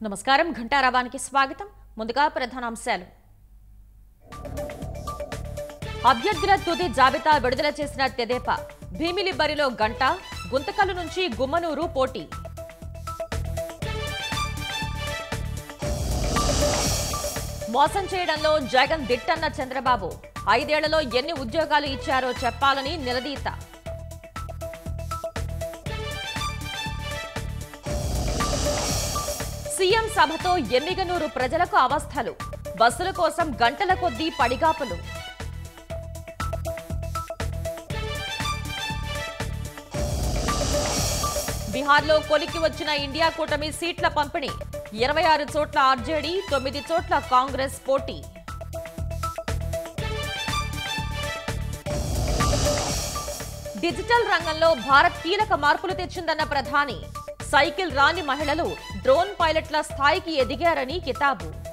నమస్కారం ఘంటారావానికి స్వాగతం ముందుగా ప్రధానాంశాలు అభ్యర్థుల తుది జాబితా విడుదల చేసిన తెదేపా భీమిలి బరిలో గంట గుంతకల్లు నుంచి గుమ్మనూరు పోటీ మోసం చేయడంలో జగన్ దిట్టన్న చంద్రబాబు ఐదేళ్లలో ఎన్ని ఉద్యోగాలు ఇచ్చారో చెప్పాలని నిలదీత సీఎం సభతో ఎమ్మిగనూరు ప్రజలకు అవస్థలు బస్సుల కోసం గంటల కొద్దీ పడిగాపులు బీహార్లో కొలికి వచ్చిన ఇండియా కూటమి సీట్ల పంపిణీ ఇరవై ఆరు చోట్ల ఆర్జేడీ తొమ్మిది చోట్ల కాంగ్రెస్ పోటీ డిజిటల్ రంగంలో భారత్ కీలక మార్పులు తెచ్చిందన్న ప్రధాని సైకిల్ రాని మహిళలు డ్రోన్ పైలట్ల స్థాయికి ఎదిగారని కితాబు